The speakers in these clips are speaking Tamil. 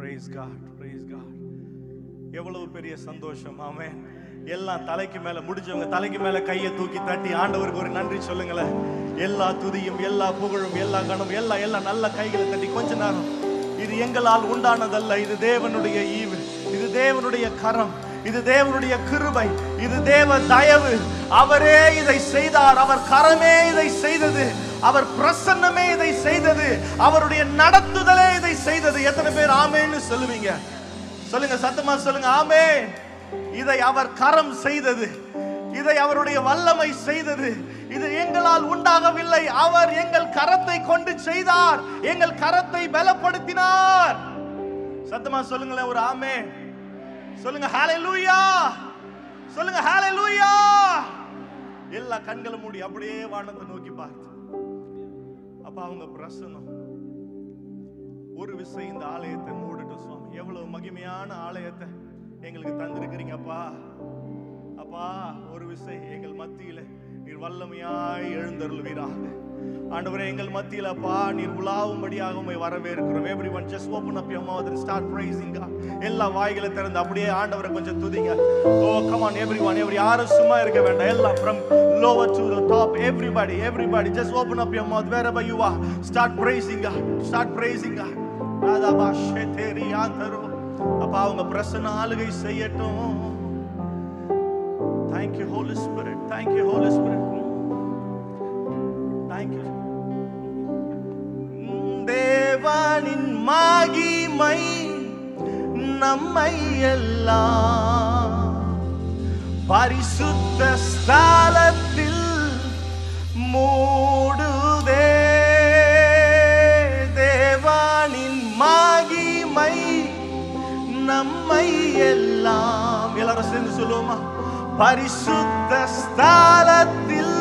praise God praise God எவ்வளவு பெரிய சந்தோஷம் ஆமென் எல்லாம் தலைக்கு மேல முடிஞ்சவங்க தலைக்கு மேல கையை தூக்கி தட்டி ஆண்டவருக்கு ஒரு நன்றி சொல்லுங்களேன் எல்லா துதியும் எல்லா புகழும் எல்லா கணம் எல்லா எல்லா நல்ல கைகளை தட்டி கொஞ்ச நேரம் இது எங்களால் உண்டானதல்ல இது தேவனுடைய ஈவு இது தேவனுடைய கரம் இது தேவனுடைய கிருபை இது தேவ தயவு அவரே இதை செய்தார் அவர் கரமே இதை செய்தது அவர் பிரசன்னமே இதை செய்தது அவருடைய நடத்துதலே இதை செய்தது எத்தனை பேர் ஆமேன்னு சொல்லுவீங்க சொல்லுங்க சத்தமா சொல்லுங்க ஆமே இதை அவர் கரம் செய்தது இதை அவருடைய வல்லமை செய்தது இது எங்களால் உண்டாகவில்லை அவர் எங்கள் கரத்தை கொண்டு செய்தார் எங்கள் கரத்தை பலப்படுத்தினார் சத்தமா சொல்லுங்களேன் ஒரு ஆமே சொல்லுங்க ஹalleluya சொல்லுங்க ஹalleluya எல்லா கண்களும் மூடி அப்படியே வானத்தை நோக்கி பார்த்து அப்ப அவங்க பிரசன்னம் ஒரு விசை இந்த ஆலயத்தை மூடட்டும் சுவாமி எவ்வளவு மகிமையான ஆலயத்தை எங்களுக்கு தந்திருக்கிறீங்கப்பா அப்பா ஒரு விசை எங்கள் மத்தியில நீர் வல்லமையாய் எழுந்தருள்வீராக ஆண்டவரே எங்கள் மத்தியில அப்பா நீர் உலாவும்படியாக உம்மை வரவேற்கிறோம் everyone just open up your mouth and start praising எல்லா வாய்களை திறந்து அப்படியே ஆண்டவரை கொஞ்சம் துதிங்க O come on everyone every யாரும் சும்மா இருக்க வேண்டாம் எல்லாம் from lower to the top everybody everybody just open up your mouth wherever you are start praising God start praising God ராதாபா ஷேதேரி ஆந்தரு அப்பா அவங்க பிரசன்ன ஆளுகை செய்யட்டும் Thank you Holy Spirit thank you Holy Spirit thank you தேவனின் மகிமை நம்மை எல்லாம் பரிசுத்த ஸ்தலத்தில் மூடுதே தேவானின் மகிமை நம்மை எல்லாம் எல்லாரும் சேர்ந்து சொல்லுவோமா பரிசுத்த ஸ்தலத்தில்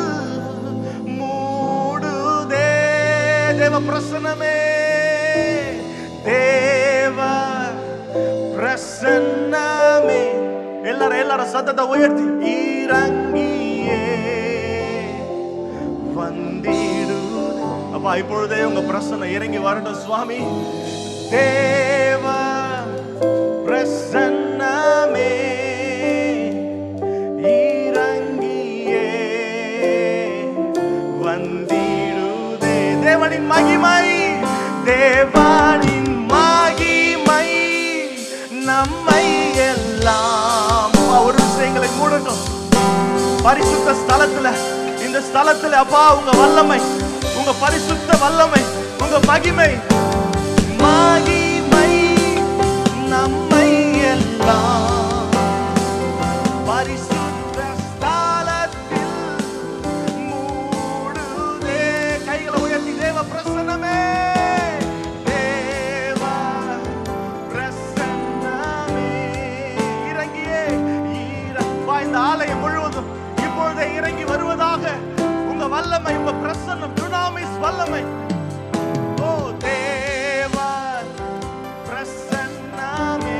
மூடுதே தேவ பிரசன்னமே தேவ பிரசன்னமே எல்லாரும் எல்லாரும் சத்தத்தை உயர்த்தி இறங்கியே வந்திடு அப்பா இப்பொழுதே உங்க பிரசன்னம் இறங்கி வரட்டும் சுவாமி தேவ பிரசன்னமே இறங்கியே வந்திடுதே தேவனின் மகிமை தேவனின் மகிமை நம்மை எல்லாம் அப்பா, ஒரு விஷயங்களை மூடட்டும் பரிசுத்த ஸ்தலத்துல இந்த ஸ்தலத்துல அப்பா உங்க வல்லமை உங்க பரிசுத்த வல்லமை உங்க மகிமை மகிமை நம்மை எல்லாம் பரிசுத்த ஸ்தலத்தில் மூடுதே கைகளை உயர்த்தி தேவ பிரசன்னமே தேவ பிரசன்னமே இறங்கியே இறப்பா இந்த ஆலயம் முழுவதும் இப்பொழுதே இறங்கி வருவதாக உங்க வல்லமை உங்க பிரசன்னம் துனாமிஸ் வல்லமை ஓ தேவ பிரசன்னமே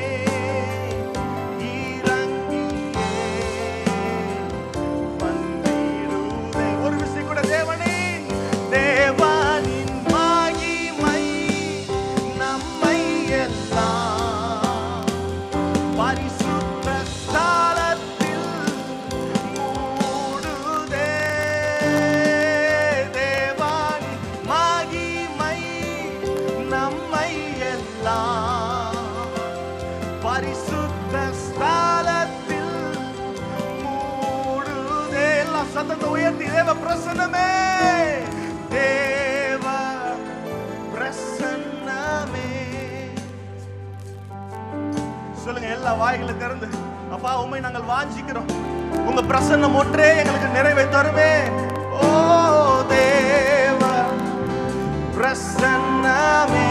இறங்கியே வந்திடுதே. ஒரு விசை கூட தேவனே தேவனின் மகிமை நம்மை எல்லாம் பரிசுத்த ஸ்தலத்தில் மூடுதே. தேவனின் மகிமை நம்மை எல்லாம் பரிசுத்த ஸ்தலத்தில் மூடுதே எல்லா சத்தத்தை உயர்த்தி தேவ பிரசன்னமே தேவ பிரசன்னமே சொல்லுங்க எல்லா வாய்களை திறந்து அப்பா உண்மை நாங்கள் வாஞ்சிக்கிறோம் உங்க பிரசன்னம் ஒன்றே எங்களுக்கு நிறைவை தருமே ஓ தேவ பிரசன்னமே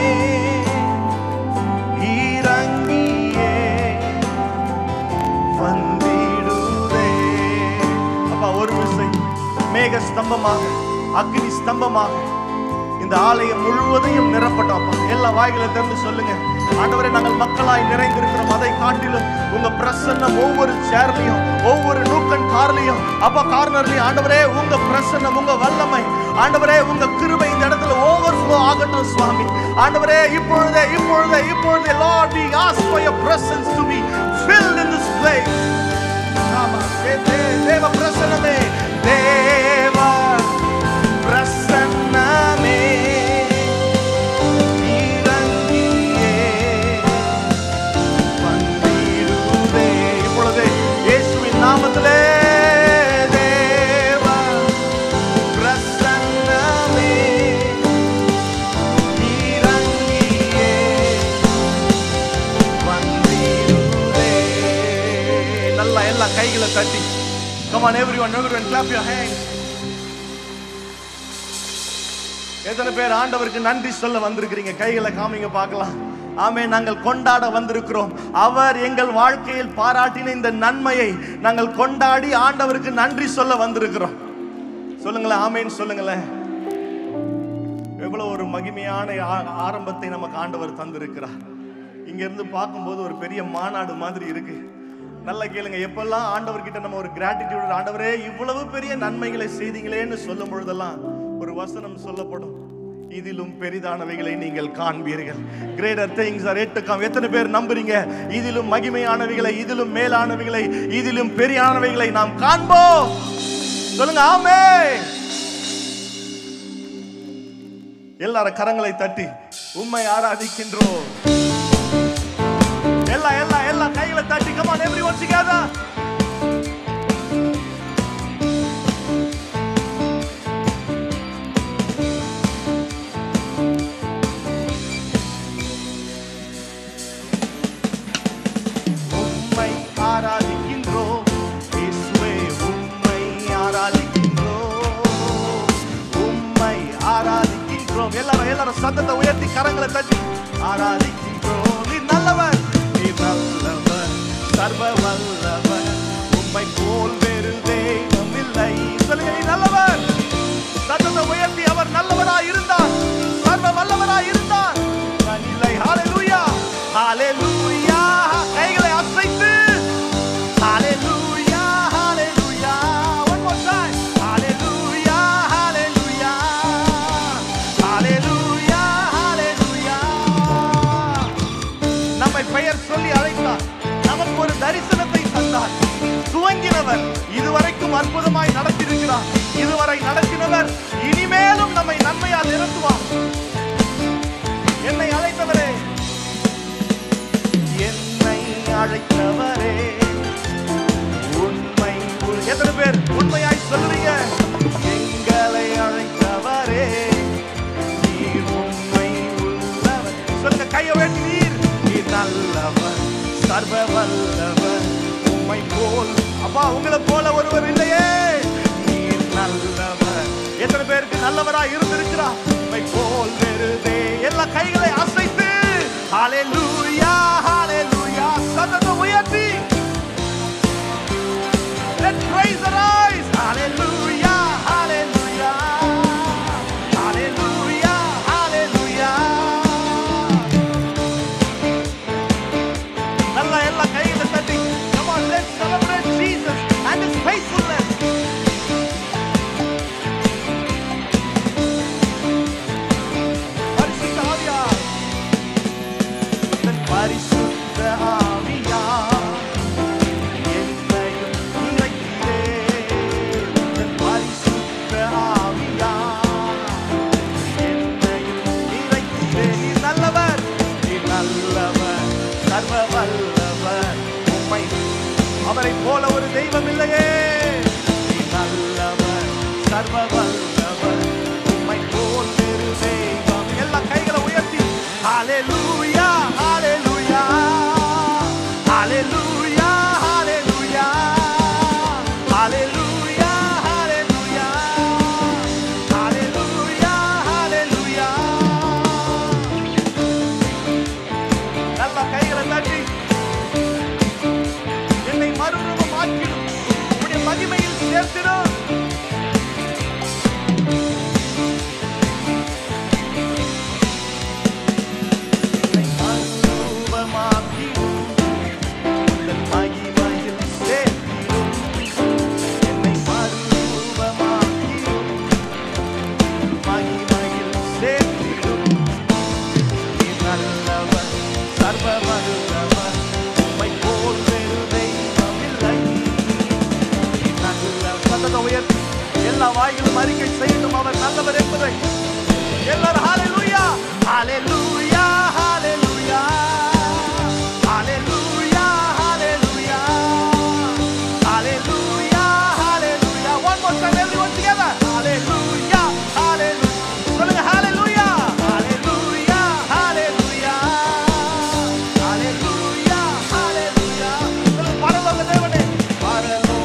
இறங்கியே வந்திடுதே அப்பா ஒரு விசை மேக ஸ்தம்பமாக அக்னி ஸ்தம்பமாக இந்த ஆலயம் முழுவதையும் நிரப்பட்டோம் அப்பா எல்லா வாய்களை திறந்து சொல்லுங்க ஆண்டவரே நாங்கள் மக்களாய் நிறைந்திருக்கிறோம் அதை காட்டிலும் உங்க பிரசன்னம் ஒவ்வொரு சேர்லையும் ஒவ்வொரு நூக்கன் கார்லையும் அப்பா கார்னர்லையும் ஆண்டவரே உங்க பிரசன்னம் உங்க வல்லமை ஆண்டவரே உங்க கிருபை இந்த இடத்துல ஓவர்ஃப்ளோ ஆகட்டும் சுவாமி ஆண்டவரே இப்பொழுதே இப்பொழுதே இப்பொழுதே lord we ask for your presence to be filled in this place ஆமா தே- தே- தேவ பிரசன்னமே தேவ பிரசன்னமே இறங்கியே வந்திடுவே. இப்பொழுது இயேசுவின் நாமத்திலே தேவ பிரசன்னமே இறங்கியே வந்திடுவே. நல்லா எல்லா கைகளை தட்டி Come on, everyone, everyone, clap your hands. எத்தனை பேர் ஆண்டவருக்கு நன்றி சொல்ல வந்திருக்கிறீங்க கைகளை காமிங்க பார்க்கலாம் ஆமே நாங்கள் கொண்டாட வந்திருக்கிறோம் அவர் எங்கள் வாழ்க்கையில் பாராட்டின இந்த நன்மையை நாங்கள் கொண்டாடி ஆண்டவருக்கு நன்றி சொல்ல வந்திருக்கிறோம் சொல்லுங்களேன் ஆமேன்னு சொல்லுங்களேன் எவ்வளவு ஒரு மகிமையான ஆ- ஆரம்பத்தை நமக்கு ஆண்டவர் தந்திருக்கிறார் இங்க இருந்து பார்க்கும்போது ஒரு பெரிய மாநாடு மாதிரி இருக்கு நல்லா கேளுங்க எப்பெல்லாம் ஆண்டவர்கிட்ட நம்ம ஒரு கிராட்டிடியூட் ஆண்டவரே இவ்வளவு பெரிய நன்மைகளை செய்தீங்களேன்னு சொல்லும் பொழுதெல்லாம் ஒரு வசனம் சொல்லப்படும் இதிலும் பெரிதானவைகளை நீங்கள் காண்பீர்கள் greater things are yet come எத்தனை பேர் நம்புறீங்க இதிலும் மகிமையானவைகளை இதிலும் மேலானவைகளை இதிலும் பெரியானவைகளை நாம் காண்போம் சொல்லுங்க ஆமே எல்லாரும் கரங்களை தட்டி உம்மை ஆராதிக்கின்றோம் எல்லா எல்லா எல்லா கைகளை தட்டி come on everyone together உம்மை ஆராதிக்கின்றோம் இயேசுவே உம்மை ஆராதிக்கின்றோம் உம்மை ஆராதிக்கின்றோம் எல்லாரும் எல்லாரும் சத்தத்தை உயர்த்தி கரங்களை தட்டி ஆராதிக்கின்றோம் நீ நல்லவர் நீ நல்லவர் சர்வ வல்லவர் உம்மை போல் வேறு தெய்வம் இல்லை சொல்லுங்க நீ நல்லவர் சத்தத்தை உயர்த்தி அவர் நல்லவராய் இருந்தார் சர்வ வல்லவராய் இருந்தார் நான் இல்லை ஹalleluya ஹalleluya கைகளை அசைத்து ஹalleluya ஹalleluya one more time ஹalleluya ஹalleluya ஹalleluya ஹalleluya நம்மை பெயர் சொல்லி அழைத்தார் நமக்கு ஒரு தரிசனத்தை தந்தார் துவங்கினவர் இதுவரைக்கும் அற்புதமாய் நடத்தியிருக்கிறார் இதுவரை நடத்தினவர் இனிமேலும் நம்மை நன்மையால் நிரப்புவார் என்னை அழைத்தவரே என்னை அழைத்தவரே உண்மை உள்- எத்தனை பேர் உண்மையாய் சொல்லுவீங்க எங்களை அழைத்தவரே நீர் உண்மை உள்ளவர் சொல்லுங்க கையை வேண்டி நீர் நீர் நல்லவர் சர்வ வல்லவர் உம்மை போல் அப்பா உங்களை போல ஒருவர் இல்லையே நீர் நல்லவர் எத்தனை பேருக்கு நல்லவரா இருந்திருக்கிறார் உம்மை போல் வெறுதே எல்லா கைகளை அசைத்து ஹalleluya ஹalleluya சத்தத்தை உயர்த்தி Let praise arise. Hallelujah, hallelujah. Hallelujah, hallelujah. நல்லா எல்லா கைகளை தட்டி come on let's celebrate Jesus and his faithfulness பரிசுத்த ஆவியார் தன் பரிசுத்த ஆவியார் என்னையும் நிறைக்கிறே. தன் பரிசுத்த ஆவியார் என்னையும் நிறைக்கிறே. நீர் நல்லவர் நீர் நல்லவர் சர்வ வல்லவர் உம்மை அவரை போல ஒரு தெய்வம் இல்லையே நீ நல்லவர் சர்வ வல்லவர் உம்மை போல் வேறு தெய்வம் எல்லா கைகளை உயர்த்தி ஹalleluya ஹalleluya ஹalleluya ஹalleluya ஹalleluya ஹalleluya ஹalleluya ஹalleluya நல்லா கைகளை தட்டி என்னை மறுரூபம் ஆக்கிடும் உடைய மகிமையில் சேர்த்திடும் என்னை மறுரூபமாக்கிடும் உந்தன் மகிமையில் சேர்த்திடும் என்னை மறுரூபமாக்கிடும் மகிமையில் சேர்த்திடும் வல்லவர் உம்மை போல் வேறு தெய்வமில்லை நல்லவர். சத்தத்தை உயர்த்தி எல்லா வாய்களும் அறிக்கை செய்யட்டும் அவர் நல்லவர் என்பதை எல்லாரும் ஹalleluya ஹalleluya ஹalleluya ஹalleluya ஹalleluya ஹalleluya ஹalleluya one more time everyone together ஹalleluya ஹalleluya சொல்லுங்க ஹalleluya ஹalleluya ஹalleluya ஹalleluya ஹalleluya சொல்லுங்க பரலோக தேவனே பரலோக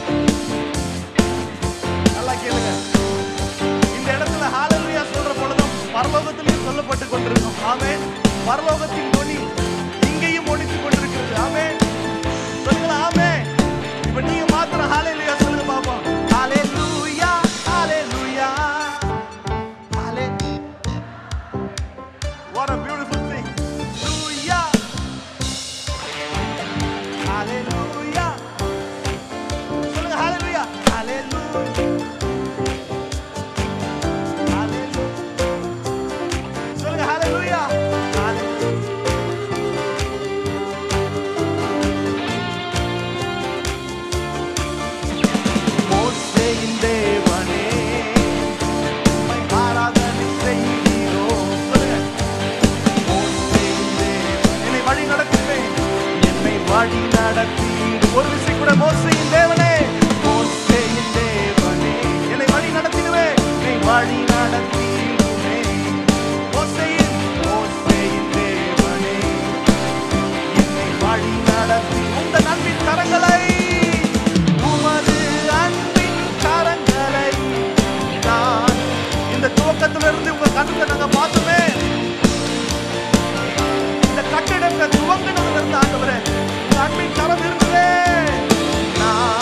நல்லா கேளுங்க இந்த இடத்துல ஹalleluya சொல்ற பொழுதும் பரலோகத்திலும் சொல்லப்பட்டு கொண்டிருக்கும் ஆமென் பரலோகத்தின் ஒளி இங்கேயும் ஒளித்துக் கொண்டிருக்கிறது ஆமென் சொல்லுங்க ஆமென் இப்ப நீங்க மாத்திரம் ஹalleluya சொல்லுங்க பாப்போம் ஹalleluya ஹalleluya ஹalleluya What a beautiful thing. Hallelujah. Hallelujah. சொல்லுங்க hallelujah. Hallelujah. Hallelujah. சொல்லுங்க hallelujah. Hallelujah. மோசேயின் தேவனே, உம்மை ஆராதனை செய்கிறோம். சொல்லுங்க. மோசேயின் தேவன், என்னை வழி நடத்துவேன் என்னை வழி நடத்தீடு ஒரு விசை கூட மோசையின் தேவனே மோசையின் தேவனே என்னை வழி நடத்திடுவே என்னை வழி நடத்திடுவே மோசையின் மோசையின் தேவனே என்னை வழி நடத்தி உந்த அன்பின் கரங்களை உமது அன்பின் கரங்களை நான் இந்த துவக்கத்திலிருந்து உங்க கருத்தை நாங்க பார்த்துமே இந்த கட்டிடத்தை துவங்கினதுல இருந்து ஆண்டவரே உங்க அன்பின் கரம் இருந்ததே நான்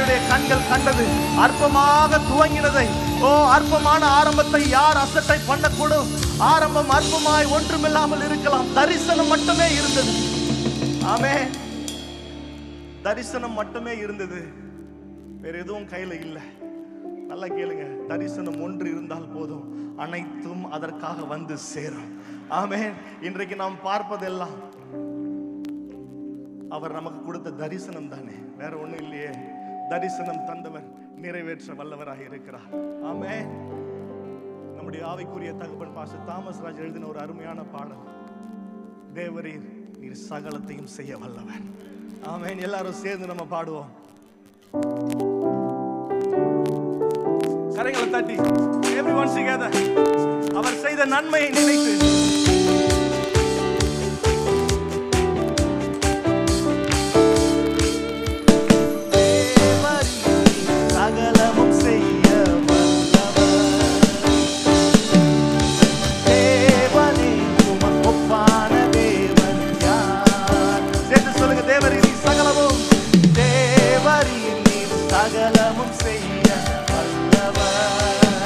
என்னுடைய கண்கள் கண்டது அற்பமாக துவங்கினதை ஓ அற்பமான ஆரம்பத்தை யார் அசட்டை பண்ணக்கூடும் ஆரம்பம் அற்பமாய் ஒன்றுமில்லாமல் இருக்கலாம் தரிசனம் மட்டுமே இருந்தது ஆமே தரிசனம் மட்டுமே இருந்தது வேற எதுவும் கையில இல்லை நல்லா கேளுங்க தரிசனம் ஒன்று இருந்தால் போதும் அனைத்தும் அதற்காக வந்து சேரும் ஆமென் இன்றைக்கு நாம் பார்ப்பதெல்லாம் அவர் நமக்கு கொடுத்த தரிசனம் தானே வேற ஒண்ணும் இல்லையே தரிசனம் தந்தவர் நிறைவேற்ற வல்லவராக இருக்கிறார் ஆமே நம்முடைய ஆவிக்குரிய தகப்பன் பாச தாமஸ் ராஜ் எழுதின ஒரு அருமையான பாடல் தேவரீர் நீர் சகலத்தையும் செய்ய வல்லவர் ஆமென் எல்லாரும் சேர்ந்து நம்ம பாடுவோம் கரைகளை தட்டி everyone together அவர் செய்த நன்மையை நினைத்து சகலமும் செய்ய வல்லவர் தேவனே உமக்கு ஒப்பான தேவன் யார் சேர்ந்து சொல்லுங்க தேவரீர் நீர் சகலமும் தேவரீர் நீர் சகலமும் செய்ய வல்லவர்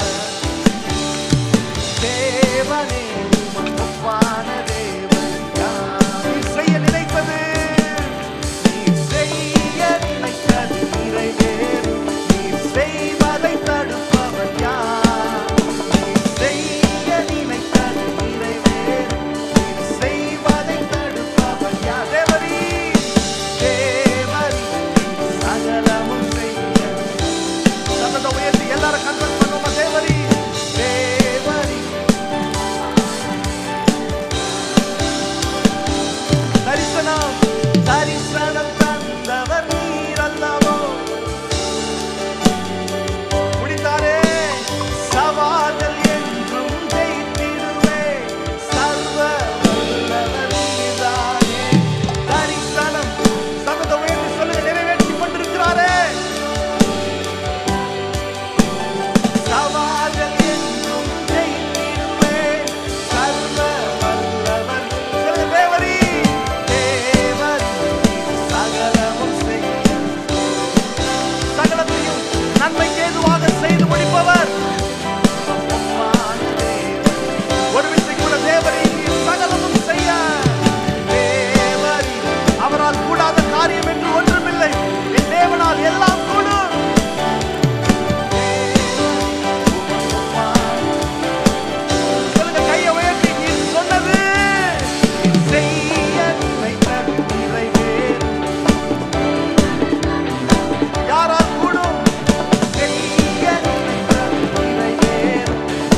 தேவனே உமக்கு ஒப்பான தேவன் யார் நீர் செய்ய நினைத்தது நீர் செய்ய நினைத்தது நிறைவேறும் நீர் செய்வதை தடுப்பவன் யார் நீர் செய்ய நினைத்தது நிறைவேறும் நீர் செய்வதை தடுப்பவன் யார் தேவரீ தேவரீ நீர் சகலமும் செய்ய சத்தத்தை உயர்த்தி எல்லாரும் கன்வெர்ட் பண்ணுவோமா தேவரீ தேவரீ தரிசனம் தரிசனம் தந்தவர் நீர் அல்லவோ முடித்தாரே சவால்கள் என்றும் ஜெயித்திடுவே சர்வ வல்லவர் நீர்தானே தரிசனம் சத்தத்தை உயர்த்தி சொல்லுங்க நிறைவேற்றி கொண்டிருக்கிறாரே சவால்கள் என்றும் ஜெயித்திடுவே சர்வ வல்லவர் சொல்லுங்க தேவரீ தேவரீ சகலமும் செய்ய சகலத்தையும் நன்மைக்கு ஏதுவாக செய்து முடிப்பவர் ஒப்பான தேவன். ஒரு விசை கூட தேவரீ சகலமும் செய்ய தேவரீ அவரால் கூடாத காரியம் என்று ஒன்றுமில்லை என் தேவனால் எல்லாம் கூடும் சொல்லுங்க கையை உயர்த்தி நீர் சொன்னது செய்ய நினைத்தது நிறைவேறும் யாரால் கூடும் செய்ய நினைத்தது நிறைவேறும்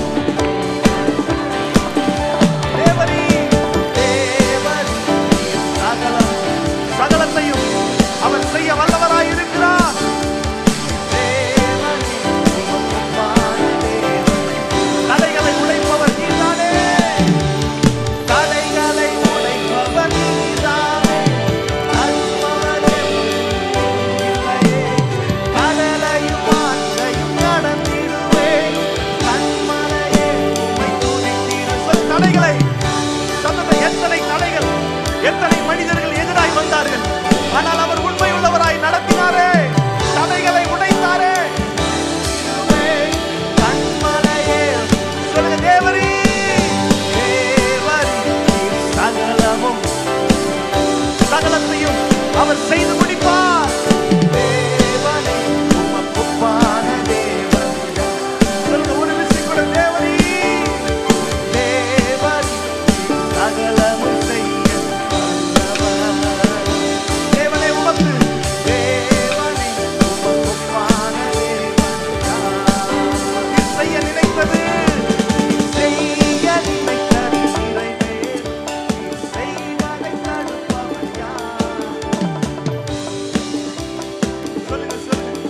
தேவரீ தேவரீ சகலம் சகலத்தையும் அவர் செய்ய வல்லவராய் இருக்கிறார் தேவனே உமக்கு ஒப்பான தேவன். தடைகளை உடைப்பவர் நீதானே தடைகளை உடைப்பவர் நீதானே அற்புதமே இல்லையே கடலையும் ஆற்றையும் கடந்திடுவேன் கண்மலையே உம்மை துதித்திடு சொல் தடைகளை சத்தத்தை எத்தனை தடைகள் எத்தனை மனிதர்கள் எதிராய் வந்தார்கள் ஆனால் அவர் உண்மை உள்ளவராய் நடத்தினாரே தடைகளை உடைத்தாரே கண்மலையே சொல்லுங்க தேவரீ தேவரீ நீர் சகலமும் சகலத்தையும் அவர் செய்து முடிப்பார் தேவனே உமக்கு ஒப்பான தேவன் சொல்லுங்க ஒரு விசை கூட தேவரீ தேவரீ சகலமும் செய்ய வல்லவர். தேவனே உமக்கு தேவனே உமக்கு ஒப்பான தேவன் யார்? நீர் செய்ய நினைத்தது நீர் செய்ய நினைத்தது நிறைவேறும். நீர் செய்வதை தடுப்பவன் யார்? சொல்லுங்க சொல்லுங்க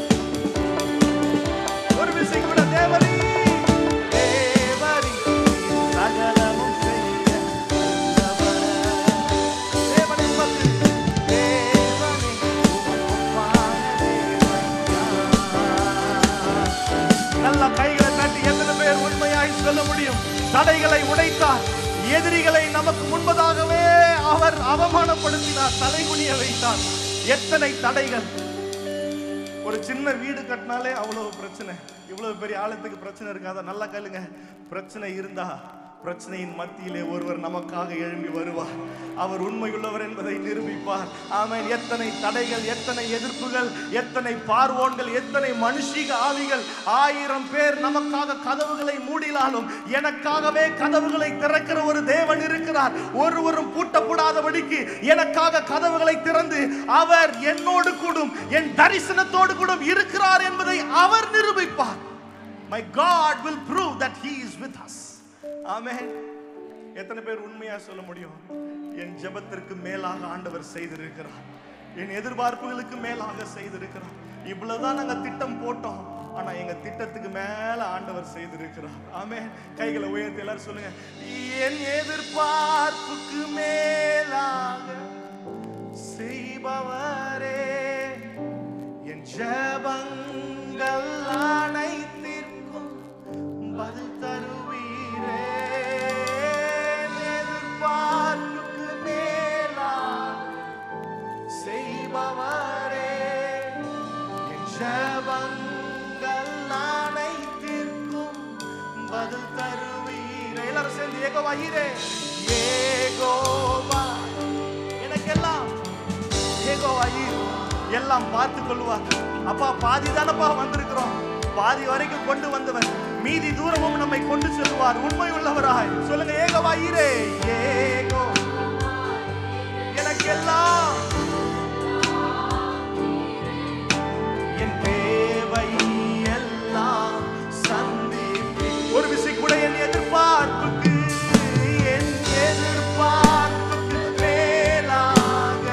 ஒரு விசை கூட தேவரீ தேவரீ சகலமும் செய்ய வல்லவர். தேவனை உமக்கு தேவனே உமக்கு ஒப்பான தேவன் யார்? நல்ல கைகளை தட்டி எத்தனை பேர் உண்மையாய் சொல்ல முடியும் தடைகளை உடைத்தார் எதிரிகளை நமக்கு முன்பதாகவே அவர் அவமானப்படுத்தினார் தலைகுனிய வைத்தார் எத்தனை தடைகள் ஒரு சின்ன வீடு கட்டினாலே அவ்வளவு பிரச்சனை இவ்வளவு பெரிய ஆழத்துக்கு பிரச்சனை இருக்காத நல்லா கேளுங்க பிரச்சனை இருந்தா பிரச்சனையின் மத்தியிலே ஒருவர் நமக்காக எழும்பி வருவார் அவர் உண்மையுள்ளவர் என்பதை நிரூபிப்பார் ஆமென் எத்தனை தடைகள் எத்தனை எதிர்ப்புகள் எத்தனை பார்வோன்கள் எத்தனை மனுஷிக ஆவிகள் ஆயிரம் பேர் நமக்காக கதவுகளை மூடினாலும் எனக்காகவே கதவுகளை திறக்கிற ஒரு தேவன் இருக்கிறார் ஒருவரும் பூட்டப்படாதபடிக்கு எனக்காக கதவுகளை திறந்து அவர் என்னோடு கூடும் என் தரிசனத்தோடு கூடும் இருக்கிறார் என்பதை அவர் நிரூபிப்பார் My God will prove that he is with us. ஆமென் எத்தனை பேர் உண்மையா சொல்ல முடியும் என் ஜெபத்திற்கு மேலாக ஆண்டவர் செய்திருக்கிறார் என் எதிர்பார்ப்புகளுக்கு மேலாக செய்திருக்கிறார் இவ்வளவுதான் நாங்க திட்டம் போட்டோம் ஆனா எங்க திட்டத்துக்கு மேல ஆண்டவர் செய்திருக்கிறார் ஆமென் கைகளை உயர்த்தி எல்லாரும் சொல்லுங்க என் எதிர்பார்ப்புக்கு மேலாக செய்பவரே என் ஜெபங்கள் அனைத்திற்கும் பதில் தருவீரே என் எதிர்பார்ப்புக்கு மேலாக செய்பவரே என் ஜெபங்கள் அனைத்திற்கும் பதில் தருவீரே எல்லாரும் சேர்ந்து ஏகோவாயிரே ஏகோவா எனக்கெல்லாம் ஏகோவாயி எல்லாம் பார்த்து கொள்வார் அப்பா பாதி தானப்பா வந்திருக்கிறோம் பாதி வரைக்கும் கொண்டு வந்தவர் மீதி தூரமும் நம்மை கொண்டு செல்வார் உண்மை உள்ளவராய் சொல்லுங்க ஏகோவாயிரே ஏகோ எனக்கெல்லாம் என் தேவை எல்லாம் சந்திப்பி ஒரு விசை கூட என் எதிர்பார்ப்புக்கு என் எதிர்பார்ப்புக்கு மேலாக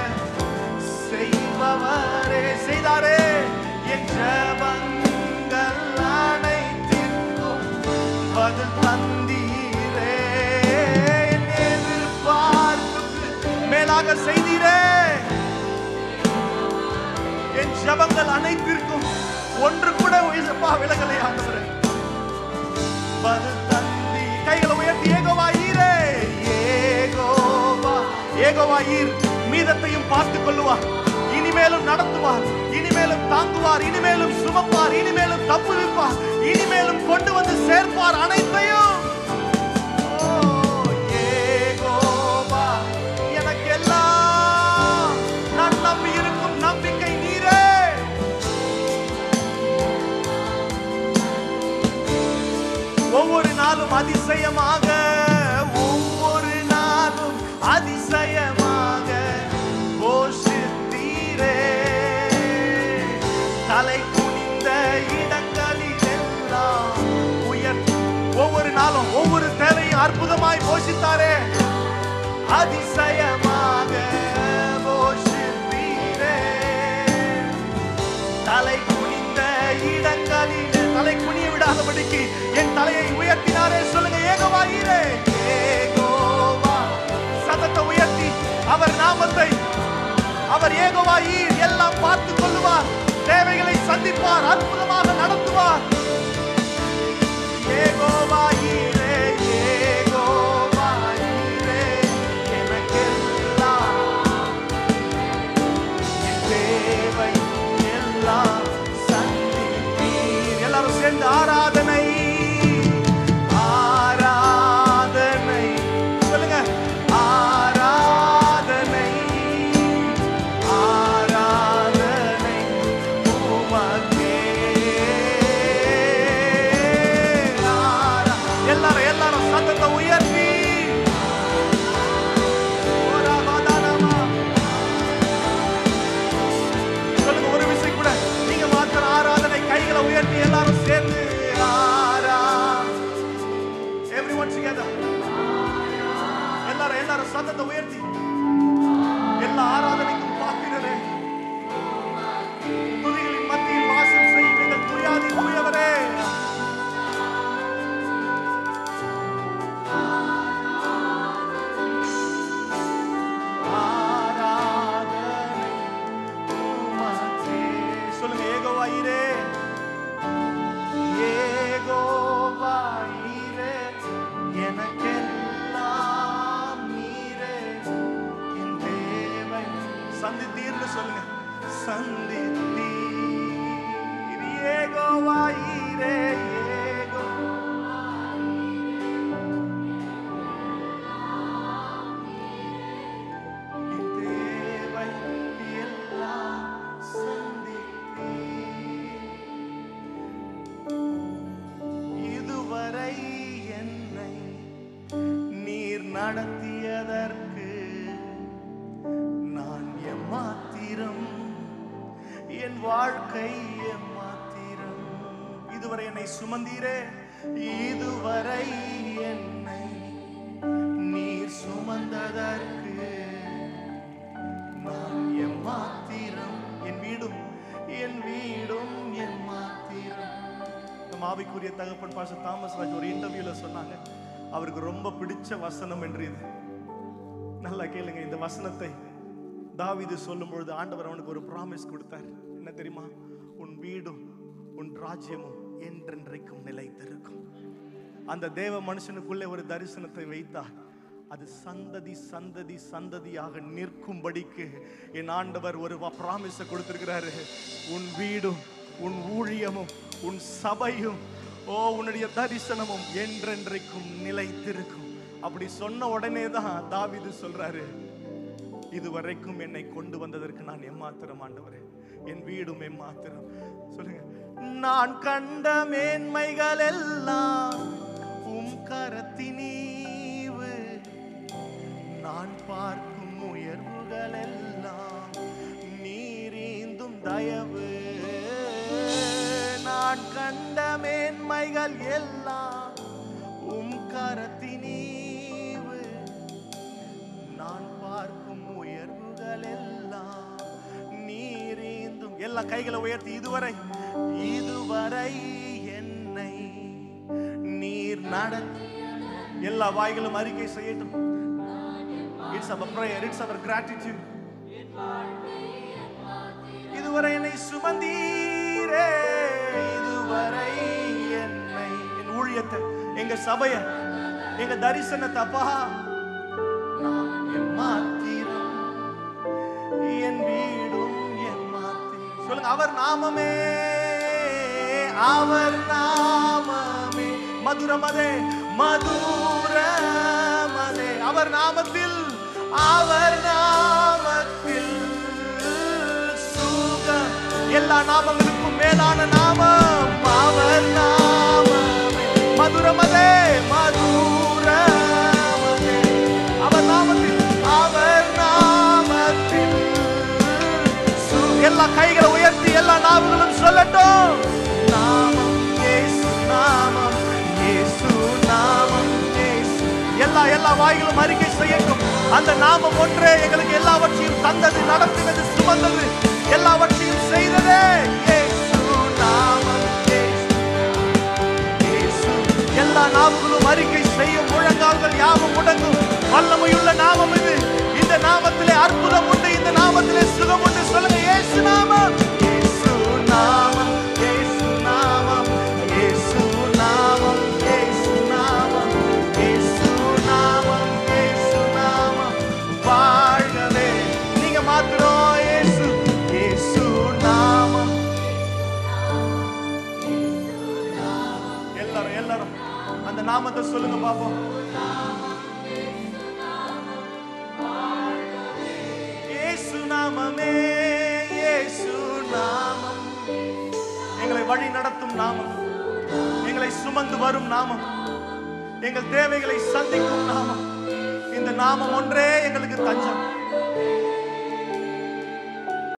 செய்பவரே செய்தாரே என் ஜபங்கள் அனைத்திற்கும் பதில் தந்தீரே என் எதிர்பார்ப்புக்கு மேலாக செய்தீரே என் ஜபங்கள் அனைத்திற்கும் ஒன்று கூட உயர்ப்பா விலகலை ஆண்டவரே பதில் தந்தி கைகளை உயர்த்தி ஏகோவா ஈரே ஏகோவா ஏகோவா ஈர் மீதத்தையும் பார்த்துக் கொள்ளுவார் இனிமேலும் நடத்துவார் இனிமேலும் தாங்குவார் இனிமேலும் சுமப்பார் இனிமேலும் தப்புவிப்பார் இனிமேலும் கொண்டு வந்து சேர்ப்பார் அனைத்தையும் ஓ, யெகோவா, எனக்கெல்லாம் நான் நம்பி இருக்கும் நம்பிக்கை நீரே ஒவ்வொரு நாளும் அதிசயமாக ஒவ்வொரு நாளும் அதிசயமாக போஷித்தீரே தலை குனிந்த இடங்களில் எல்லாம் உயர் ஒவ்வொரு நாளும் ஒவ்வொரு தேவையும் அற்புதமாய் போஷித்தாரே அதிசயமாக போஷித்தீரே தலை குனிந்த இடங்களில் தலை குனிய விடாதபடிக்கு என் தலையை உயர்த்தினாரே சொல்லுங்க ஏகோவாயிரே ஏகோவா சத்தத்தை உயர்த்தி அவர் நாமத்தை அவர் ஏகோவாயீர் எல்லாம் பார்த்துக் கொள்ளுவார் தேவைகளை சந்திப்பார் அற்புதமாக நடத்துவார் ஏகோவாயீரே ஏகோவாயீரே எனக்கெல்லாம் என் தேவை எல்லாம் சந்திப்பீர். எல்லாரும் சேர்ந்து ஆராதனை ஆராதனை சொல்லுங்க ஆராதனை ஆராதனை உமக்கே. ஆரா- எல்லாரும் எல்லாரும் சத்தத்தை உயர்த்தி ஓராபாதானமா. சொல்லுங்க ஒரு விசை கூட நீங்க மாத்திர ஆராதனை கைகளை உயர்த்தி எல்லாரும் சேர்ந்து ஆரா everyone together எல்லாரும் எல்லாரும் சத்தத்தை உயர்த்தி எல்லா ஆராதனைக்கும் பாத்திரரே துதிகளின் மத்தியில் வாசம் செய்யும் எங்கள் துயாதி தூயவரே ஆராதனை உமக்கே. சொல்லுங்க ஏகோவாயிரே ஏகோவாயிரே எனக்கெல்லாம் நீரே என் தேவை சந்தித்தீர்னு சொல்லுங்க சந்தித்தீர் நடத்தியதற்கு நான் எம்மாத்திரம் என் வாழ்க்கை எம்மாத்திரம் இதுவரை என்னை சுமந்தீரே இதுவரை என்னை நீர் சுமந்ததற்கு நான் எம்மாத்திரம் என் வீடும் என் வீடும் எம்மாத்திரம் நம்ம ஆவிக்குரிய தகப்பன் பாச தாமஸ் ராஜ் ஒரு இன்டர்வியூல சொன்னாங்க அவருக்கு ரொம்ப பிடிச்ச வசனம் என்று இது நல்லா கேளுங்க இந்த வசனத்தை தாவீது சொல்லும் பொழுது ஆண்டவர் அவனுக்கு ஒரு ப்ராமிஸ் கொடுத்தார் என்ன தெரியுமா உன் வீடும் உன் ராஜ்யமும் என்றென்றைக்கும் நிலைத்திருக்கும் அந்த தேவ மனுஷனுக்குள்ளே ஒரு தரிசனத்தை வைத்தார் அது சந்ததி சந்ததி சந்ததியாக நிற்கும்படிக்கு என் ஆண்டவர் ஒரு ப்ராமிஸை கொடுத்திருக்கிறாரு உன் வீடும் உன் ஊழியமும் உன் சபையும் ஓ உன்னுடைய தரிசனமும் என்றென்றைக்கும் நிலைத்திருக்கும் அப்படி சொன்ன உடனே தான் தாவீது சொல்றாரு இதுவரைக்கும் என்னை கொண்டு வந்ததற்கு நான் எம்மாத்திரம் ஆண்டவரே என் வீடும் எம்மாத்திரம் சொல்லுங்க நான் கண்ட மேன்மைகள் எல்லாம் உம் கரத்தினீவு நான் பார்க்கும் உயர்வுகள் எல்லாம் நீரீந்தும் தயவு நான் கண்ட மேன்மைகள் எல்லாம் உம் கரத்தினீவு நான் பார்க்கும் உயர்வுகள் எல்லாம் நீரீந்தும் எல்லா கைகளை உயர்த்தி இதுவரை இதுவரை என்னை நீர் நடத்தி எல்லா வாய்களும் அறிக்கை செய்யட்டும் it's our prayer it's our gratitude இதுவரை என்னை சுமந்தீரே இதுவரை என்னை என் ஊழியத்தை எங்க சபைய எங்க தரிசனத்தை அப்பா நான் எம்மாத்திரம் என் வீடும் எம்மாத்திரம் சொல்லுங்க அவர் நாமமே அவர் நாமமே மதுரமதே மதுரமதே அவர் நாமத்தில் அவர் நாமத்தில் சுகம் எல்லா நாமங்களுக்கும் மேலான நாமம் அவர் நாமமே மதுரமதே மதுரமதே அவர் நாமத்தில் அவர் நாமத்தில் சு- எல்லா கைகளை உயர்த்தி எல்லா நாமங்களும் சொல்லட்டும் நாமம் இயேசு நாமம் இயேசு நாமம் இயேசு எல்லா எல்லா வாய்களும் அறிக்கை செய்யட்டும் அந்த நாமம் ஒன்றே எங்களுக்கு எல்லாவற்றையும் தந்தது நடத்தினது சுமந்தது எல்லாவற்றையும் செய்ததே இயேசு நாமம் இயேசு இயேசு. எல்லா நாவுகளும் அறிக்கை செய்யும் முழங்கால்கள் யாவும் முடங்கும் வல்லமையுள்ள நாமம் இது இந்த நாமத்திலே அற்புதம் உண்டு இந்த நாமத்திலே சுகம் உண்டு சொல்லுங்க இயேசு நாமம் இயேசு நாமம் இயேசு நாமம் இயேசு நாமம் இயேசு நாமம் இயேசு நாமம் இயேசு நாமம் வாழ்கவே நீங்க மாத்திரம் இயேசு இயேசு நாமம் எல்லாரும் எல்லாரும் அந்த நாமத்தை சொல்லுங்க பாப்போம் இயேசு நாமமே இயேசு நாமம் எங்களை வழி நடத்தும் நாமம் எங்களை சுமந்து வரும் நாமம் எங்கள் தேவைகளை சந்திக்கும் நாமம் இந்த நாமம் ஒன்றே எங்களுக்கு தஞ்சம்